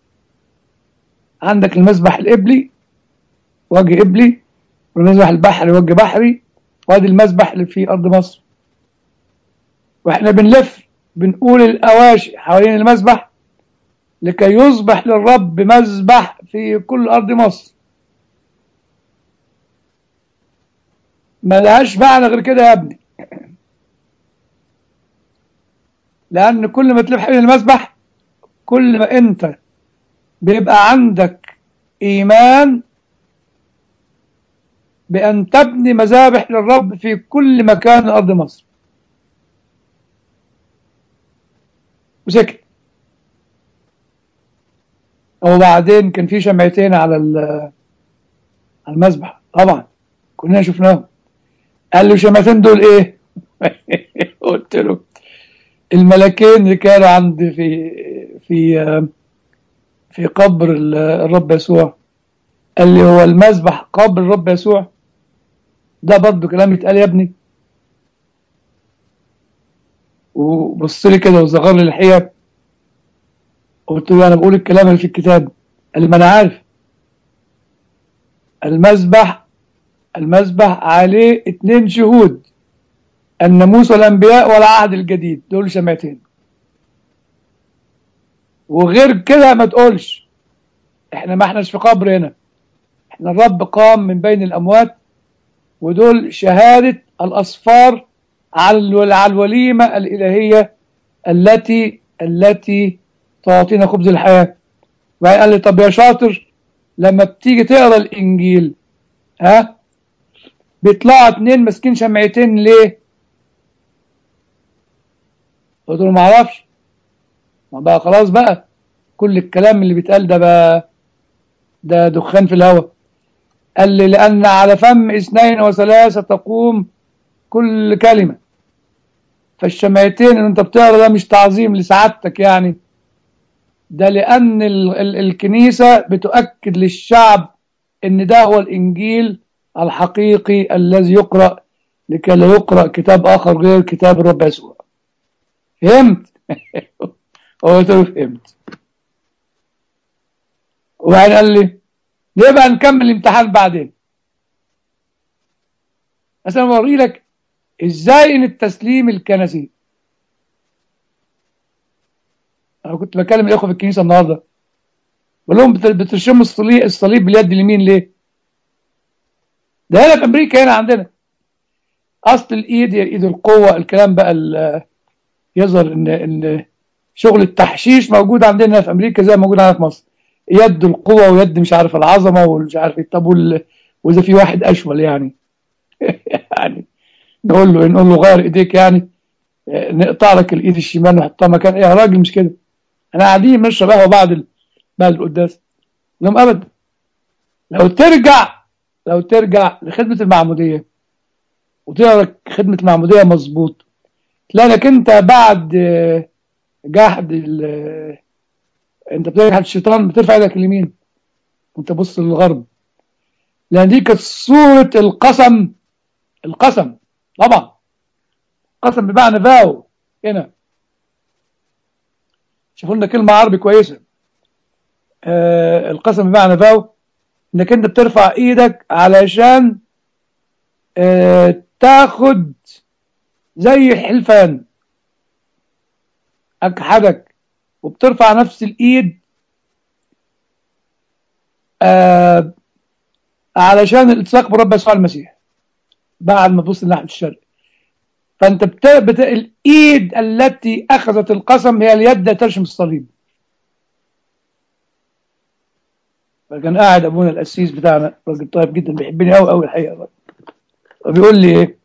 عندك المسبح القبلي وجه قبلي والمسبح البحري وجه بحري وادي المسبح اللي في ارض مصر واحنا بنلف بنقول الاواشي حوالين المسبح لكي يصبح للرب مذبح في كل ارض مصر ما لهاش معنى غير كده يا ابني لان كل ما تلف حوالين المسبح كل ما انت بيبقى عندك ايمان بان تبني مذابح للرب في كل مكان ارض مصر وسكت وبعدين كان في شمعتين على على المذبح طبعا كلنا شفناهم قال له الشمعتين دول ايه قلت له الملكين اللي كانوا عند في في في قبر الرب يسوع قال لي هو المذبح قبر الرب يسوع ده برضه كلام يتقال يا ابني وبص لي كده وصغر لي الحية قلت له انا بقول الكلام اللي في الكتاب قال لي ما انا عارف المذبح المذبح عليه اتنين شهود الناموس والانبياء والعهد الجديد دول شمعتين وغير كده ما تقولش احنا ما احناش في قبر هنا احنا الرب قام من بين الاموات ودول شهادة الاصفار على الوليمة الالهية التي التي تعطينا خبز الحياة وبعدين قال لي طب يا شاطر لما بتيجي تقرا الانجيل ها بيطلعوا اتنين ماسكين شمعتين ليه؟ قلت له ما اعرفش ما بقى خلاص بقى كل الكلام اللي بيتقال ده بقى ده دخان في الهواء قال لي لأن على فم اثنين وثلاثة تقوم كل كلمة فالشمعتين اللي انت بتقرا ده مش تعظيم لسعادتك يعني ده لأن ال ال الكنيسة بتؤكد للشعب ان ده هو الإنجيل الحقيقي الذي يقرأ لكي لا يقرأ كتاب آخر غير كتاب الرب يسوع فهمت؟ هو قلت له فهمت وبعدين قال لي نبقى نكمل الامتحان بعدين بس انا بوري لك ازاي ان التسليم الكنسي انا كنت بكلم الاخوه في الكنيسه النهارده بقول لهم بت- بترشموا الصليب الصليب باليد اليمين ليه؟ ده هنا في امريكا هنا عندنا اصل الايد هي ايد القوه الكلام بقى ال- يظهر ان ان شغل التحشيش موجود عندنا في امريكا زي ما موجود عندنا في مصر يد القوة ويد مش عارف العظمة ومش عارف ايه طب وال- واذا في واحد اشول يعني يعني نقول له نقول له غير ايديك يعني آه، نقطع لك الايد الشمال ونحطها مكان ايه يا راجل مش كده انا قاعدين بنشرب قهوه بعد ال... بعد القداس لهم ابدا لو ترجع لو ترجع لخدمه المعموديه وتقرا خدمه المعموديه مظبوط تلاقي انك انت بعد آه، جحد ال- آه، انت بتجحد الشيطان بترفع ايدك اليمين وانت بص للغرب لان دي كانت صوره القسم القسم طبعا قسم بمعنى فاو هنا شوفوا لنا كلمه عربي كويسه آه القسم بمعنى فاو انك انت بترفع ايدك علشان آه تاخد زي الحلفان اجحدك وبترفع نفس الايد آه علشان الالتصاق برب يسوع المسيح بعد ما تبص ناحيه الشرق فانت بت... بت... الايد التي اخذت القسم هي اليد التي ترشم الصليب فكان قاعد ابونا القسيس بتاعنا راجل طيب جدا بيحبني قوي قوي الحقيقه الراجل. فبيقول لي ايه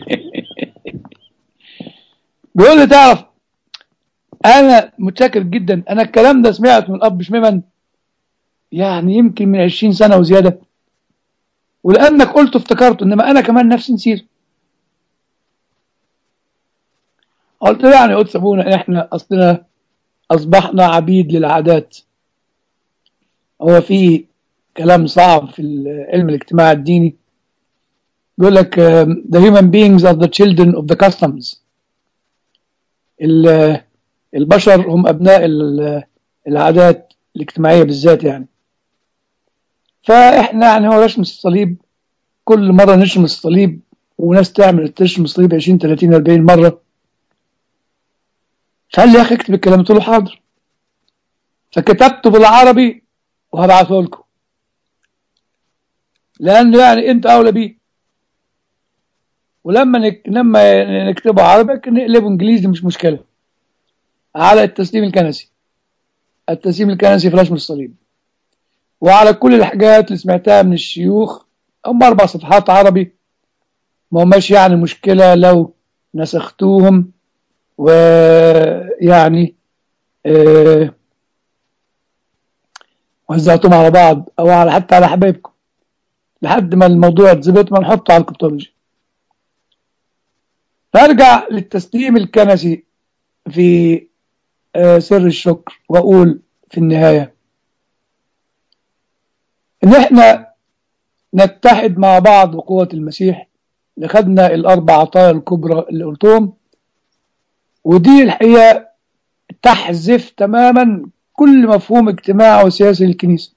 بيقول لي تعرف انا متشكر جدا انا الكلام ده سمعته من الاب شميمن يعني يمكن من 20 سنه وزياده ولانك قلت افتكرته انما انا كمان نفسي نسيت قلت له يعني قلت ابونا احنا اصلنا اصبحنا عبيد للعادات هو في كلام صعب في علم الاجتماع الديني بيقول لك um, the human beings are the children of the customs ال- البشر هم ابناء ال- العادات الاجتماعيه بالذات يعني فاحنا يعني هو رسم الصليب كل مره نرسم الصليب وناس تعمل ترسم الصليب 20 30 40 مره فقال لي يا اخي اكتب الكلام قلت له حاضر فكتبته بالعربي وهبعته لكم لانه يعني انت اولى بيه ولما نك... لما نكتبه عربي نقلبه انجليزي مش مشكله على التسليم الكنسي التسليم الكنسي في رسم الصليب وعلى كل الحاجات اللي سمعتها من الشيوخ هم اربع صفحات عربي ما هماش يعني مشكله لو نسختوهم ويعني آه وزعتهم على بعض او على حتى على حبايبكم لحد ما الموضوع اتظبط ما نحطه على الكتولوجي فارجع للتسليم الكنسي في آه سر الشكر واقول في النهايه ان احنا نتحد مع بعض بقوه المسيح اللي خدنا الاربع عطايا الكبرى اللي قلتهم ودي الحقيقه تحذف تماما كل مفهوم اجتماعي وسياسي للكنيسه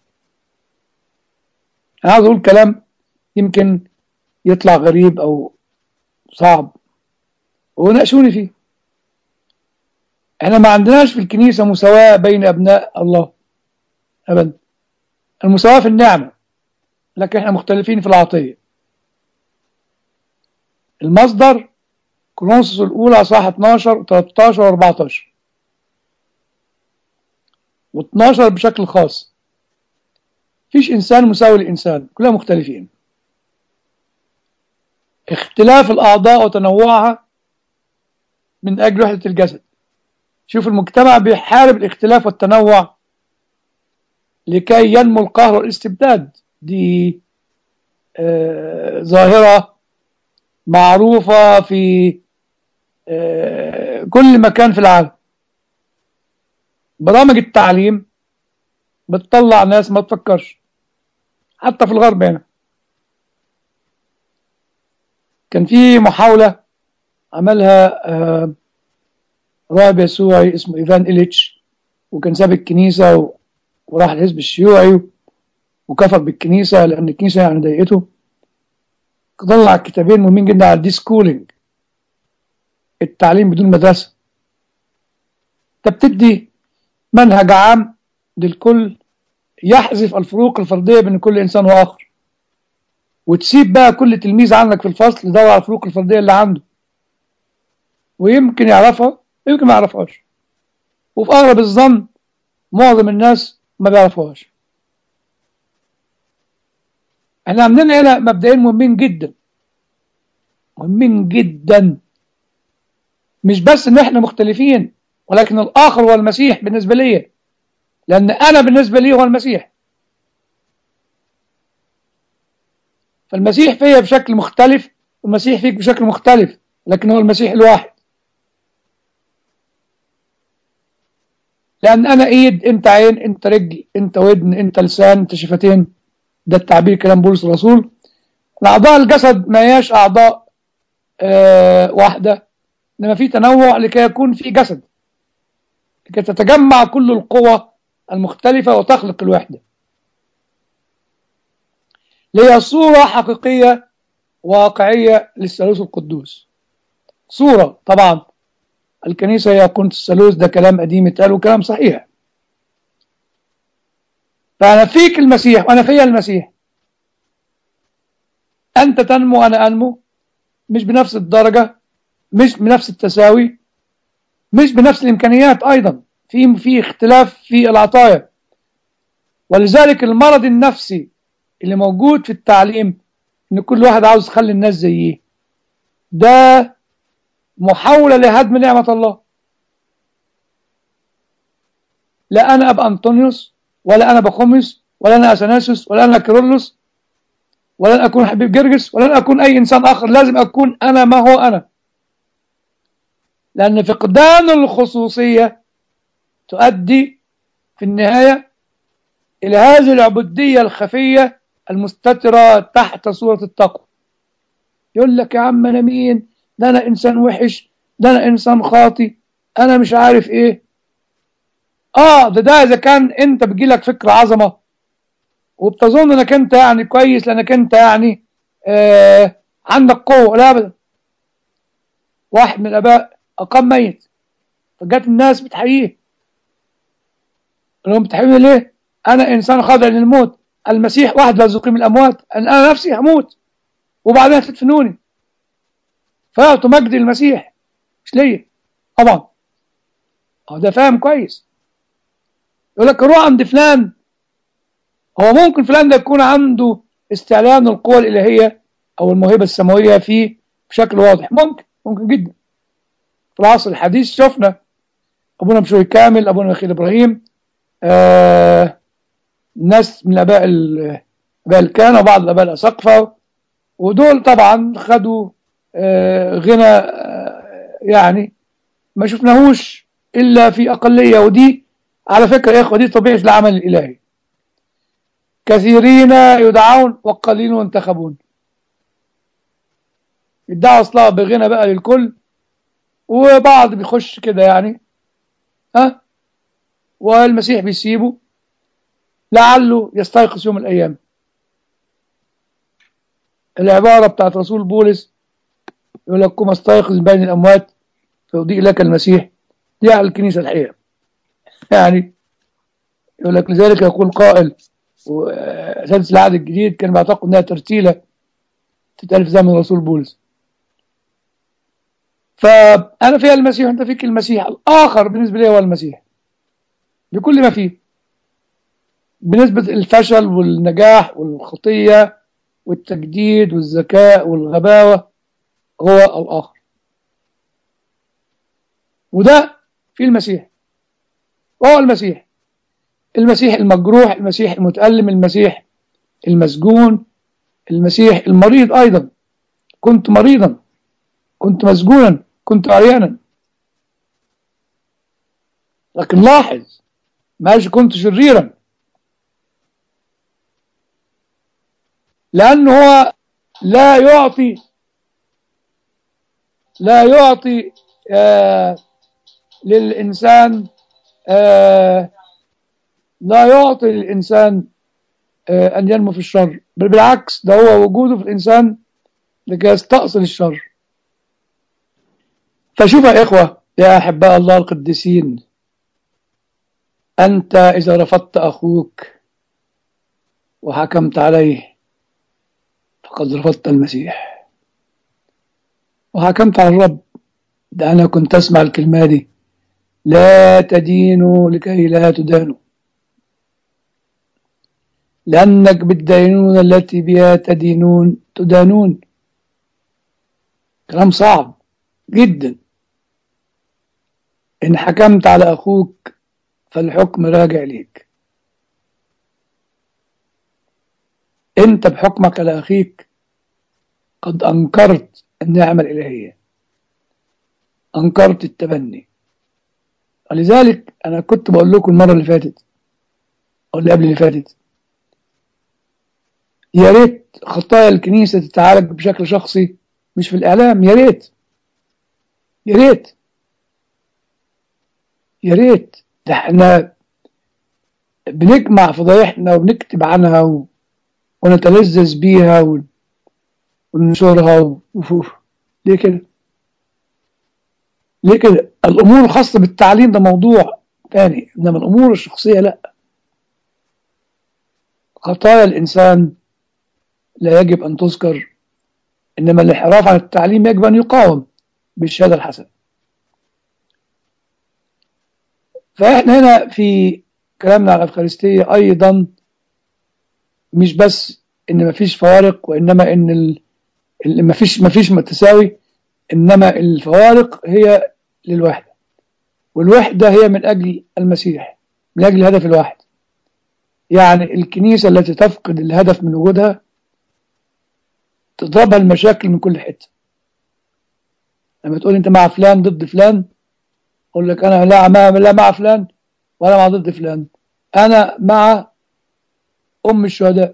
انا عاوز اقول كلام يمكن يطلع غريب او صعب وناقشوني فيه احنا ما عندناش في الكنيسه مساواه بين ابناء الله ابدا المساواه في النعمه لكن احنا مختلفين في العطيه المصدر كورنثوس الاولى صح 12 13 و14 و12 بشكل خاص فيش انسان مساوي للانسان كلنا مختلفين اختلاف الاعضاء وتنوعها من اجل وحده الجسد شوف المجتمع بيحارب الاختلاف والتنوع لكي ينمو القهر والاستبداد دي آه ظاهرة معروفة في آه كل مكان في العالم برامج التعليم بتطلع ناس ما تفكرش حتى في الغرب هنا كان في محاولة عملها آه راهب يسوعي اسمه إيفان إليتش وكان ساب الكنيسة و... وراح الحزب الشيوعي وكفر بالكنيسة لأن الكنيسة يعني ضايقته طلع كتابين مهمين جدا على الدي سكولينج التعليم بدون مدرسة انت بتدي منهج عام للكل يحذف الفروق الفردية بين كل إنسان وآخر وتسيب بقى كل تلميذ عندك في الفصل يدور على الفروق الفردية اللي عنده ويمكن يعرفها ويمكن ما يعرفهاش وفي أغلب الظن معظم الناس ما بيعرفوهاش احنا عندنا هنا مبدئين مهمين جدا مهمين جدا مش بس ان احنا مختلفين ولكن الاخر هو المسيح بالنسبه لي لان انا بالنسبه لي هو المسيح فالمسيح فيا بشكل مختلف والمسيح فيك بشكل مختلف لكن هو المسيح الواحد لأن أنا إيد أنت عين أنت رجل أنت ودن أنت لسان أنت شفتين ده التعبير كلام بولس الرسول الأعضاء الجسد ما هياش أعضاء آه واحدة إنما في تنوع لكي يكون في جسد لكي تتجمع كل القوى المختلفة وتخلق الوحدة لهي صورة حقيقية واقعية للثالوث القدوس صورة طبعا الكنيسة هي كنت الثالوث ده كلام قديم اتقال وكلام صحيح فأنا فيك المسيح وأنا فيا المسيح أنت تنمو أنا أنمو مش بنفس الدرجة مش بنفس التساوي مش بنفس الإمكانيات أيضا في في اختلاف في العطايا ولذلك المرض النفسي اللي موجود في التعليم إن كل واحد عاوز يخلي الناس زيه ده محاولة لهدم نعمة الله لا أنا أبقى أنطونيوس ولا أنا بخمس ولا أنا أثناسيوس ولا أنا كيرلس ولا أنا أكون حبيب جرجس ولا أنا أكون أي إنسان آخر لازم أكون أنا ما هو أنا لأن فقدان الخصوصية تؤدي في النهاية إلى هذه العبودية الخفية المستترة تحت صورة التقوى يقول لك يا عم أنا مين ده أنا إنسان وحش ده أنا إنسان خاطي أنا مش عارف إيه آه ده ده إذا كان أنت بيجيلك فكر عظمة وبتظن إنك أنت يعني كويس لأنك أنت يعني آه عندك قوة لا أبدا واحد من الآباء أقام ميت فجت الناس بتحييه لهم بتحيوني ليه؟ أنا إنسان خاضع للموت المسيح واحد لا يقيم الأموات أنا نفسي هموت وبعدين تدفنوني فأعطوا مجد المسيح مش ليا طبعا هو ده فاهم كويس يقول لك روح عند فلان هو ممكن فلان ده يكون عنده استعلان القوى الإلهية أو الموهبة السماوية فيه بشكل واضح ممكن ممكن جدا في العصر الحديث شفنا أبونا مشوي كامل أبونا مخيل إبراهيم آه ناس من الآباء الآباء الكهنة وبعض الآباء الأساقفة ودول طبعا خدوا آه غنى آه يعني ما شفناهوش إلا في أقلية ودي على فكرة يا إخوة دي طبيعة العمل الإلهي كثيرين يدعون وقليل ينتخبون يدعوا أصلها بغنى بقى للكل وبعض بيخش كده يعني ها والمسيح بيسيبه لعله يستيقظ يوم الأيام العبارة بتاعت رسول بولس يقول لك قم استيقظ من بين الأموات فيضيء لك المسيح دي على الكنيسة الحقيقة يعني يقول لك لذلك يقول قائل وسادس العهد الجديد كان بيعتقد انها ترتيلة تتألف زمن رسول بولس فأنا فيها المسيح وأنت فيك المسيح الآخر بالنسبة لي هو المسيح بكل ما فيه بنسبة الفشل والنجاح والخطية والتجديد والذكاء والغباوة هو الآخر وده في المسيح وهو المسيح المسيح المجروح المسيح المتألم المسيح المسجون المسيح المريض أيضا كنت مريضا كنت مسجونا كنت عريانا لكن لاحظ ماشي كنت شريرا لأنه هو لا يعطي لا يعطي آه للإنسان آه لا يعطي للإنسان آه أن ينمو في الشر بل بالعكس ده هو وجوده في الإنسان لكي يستأصل الشر فشوف يا إخوة يا أحباء الله القديسين أنت إذا رفضت أخوك وحكمت عليه فقد رفضت المسيح وحكمت على الرب ده أنا كنت أسمع الكلمة دي لا تدينوا لكي لا تدانوا لأنك بالدينونة التي بها تدينون تدانون كلام صعب جدا إن حكمت على أخوك فالحكم راجع ليك أنت بحكمك على أخيك قد أنكرت النعمة الإلهية أنكرت التبني ولذلك أنا كنت بقول لكم المرة اللي فاتت أو اللي قبل اللي فاتت يا ريت خطايا الكنيسة تتعالج بشكل شخصي مش في الإعلام يا ريت يا ريت يا ريت ده احنا بنجمع فضايحنا وبنكتب عنها و... ونتلذذ بيها و... وننشرها و... و... ليه كده؟ ليه كده؟ الأمور الخاصة بالتعليم ده موضوع تاني إنما الأمور الشخصية لأ خطايا الإنسان لا يجب أن تذكر إنما الانحراف عن التعليم يجب أن يقاوم بالشهادة الحسنة فإحنا هنا في كلامنا على الأفخارستية أيضا مش بس إن مفيش فوارق وإنما إن ال... ال... مفيش مفيش تساوي إنما الفوارق هي للوحدة والوحدة هي من أجل المسيح من أجل الهدف الواحد يعني الكنيسة التي تفقد الهدف من وجودها تضربها المشاكل من كل حتة لما تقول انت مع فلان ضد فلان اقول لك انا لا مع لا مع فلان ولا مع ضد فلان انا مع ام الشهداء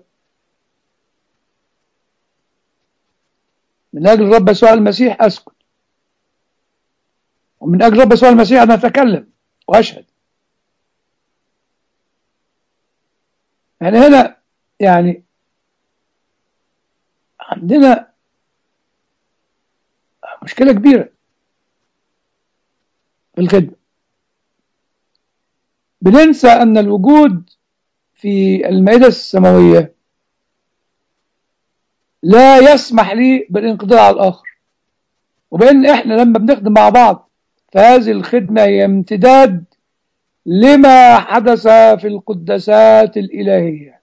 من اجل الرب يسوع المسيح اسكت ومن اجل الرب يسوع المسيح انا اتكلم واشهد يعني هنا يعني عندنا مشكلة كبيرة في الخدمة بننسى أن الوجود في المائدة السماوية لا يسمح لي بالانقضاء على الآخر وبأن إحنا لما بنخدم مع بعض فهذه الخدمة هي امتداد لما حدث في القداسات الإلهية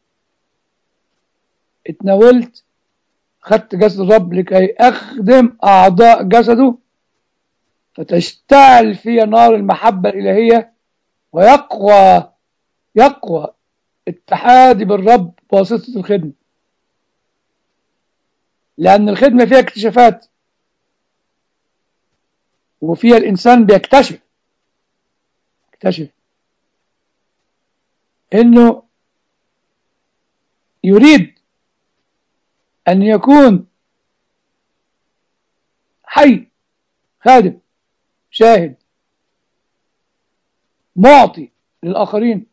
اتناولت خدت جسد الرب لكي أخدم أعضاء جسده فتشتعل في نار المحبة الإلهية ويقوى يقوى اتحادي بالرب بواسطة الخدمة لأن الخدمة فيها اكتشافات وفيها الإنسان بيكتشف يكتشف إنه يريد أن يكون حي خادم شاهد معطي للآخرين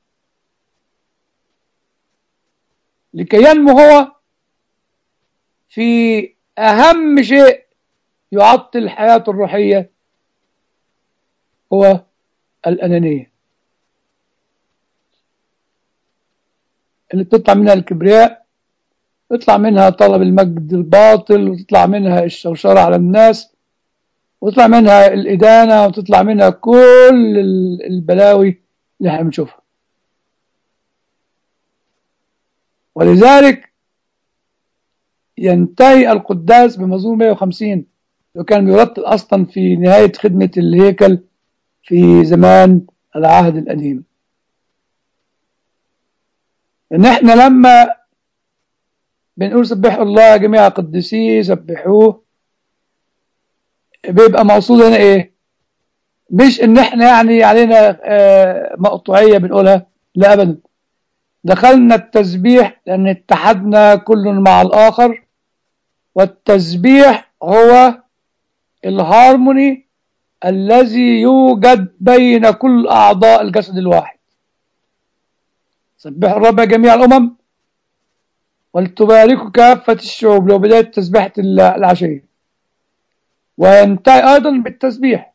لكي ينمو هو في أهم شيء يعطل حياته الروحية هو الأنانية اللي بتطلع منها الكبرياء يطلع منها طلب المجد الباطل وتطلع منها الشوشرة على الناس وتطلع منها الإدانة وتطلع منها كل البلاوي اللي احنا بنشوفها ولذلك ينتهي القداس بمزمور 150 وكان بيرتل أصلا في نهاية خدمة الهيكل في زمان العهد القديم ان احنا لما بنقول سبحوا الله جميع قدسيه سبحوه بيبقى مقصود هنا ايه مش ان احنا يعني علينا آه، مقطوعية بنقولها لا ابدا دخلنا التسبيح لان اتحدنا كل مع الاخر والتسبيح هو الهارموني الذي يوجد بين كل اعضاء الجسد الواحد سبحوا الرب يا جميع الامم ولتباركوا كافة الشعوب لو بداية تسبيحة العشية وينتهي أيضا بالتسبيح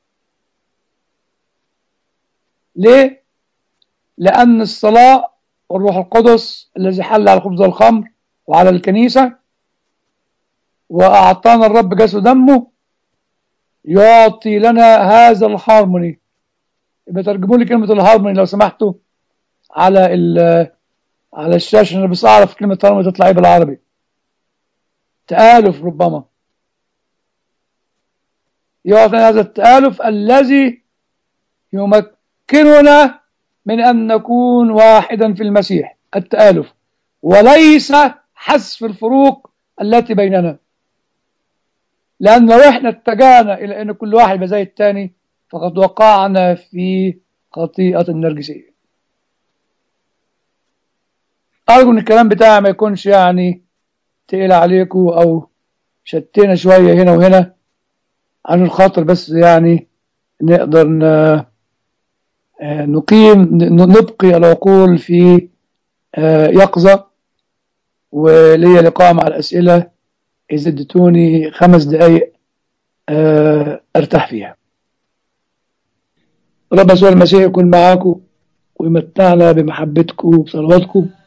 ليه؟ لأن الصلاة والروح القدس الذي حل على الخبز والخمر وعلى الكنيسة وأعطانا الرب جسد دمه يعطي لنا هذا الهارموني يبقى ترجموا لي كلمة الهارموني لو سمحتوا على ال على الشاشة أنا بس أعرف كلمة هارموني تطلع إيه بالعربي تآلف ربما يعطي لنا هذا التآلف الذي يمكننا من أن نكون واحدا في المسيح التآلف وليس حذف الفروق التي بيننا لأن لو احنا اتجهنا إلى أن كل واحد يبقى زي التاني فقد وقعنا في خطيئة النرجسية أرجو أن الكلام بتاعي ما يكونش يعني تقيل عليكم أو شتينا شوية هنا وهنا عن الخاطر بس يعني نقدر ن- آه، نقيم ن- نبقي العقول في آه، يقظة وليا لقاء مع الأسئلة إذا اديتوني خمس دقايق آه، أرتاح فيها رب يسوع المسيح يكون معاكم ويمتعنا بمحبتكم وبصلواتكم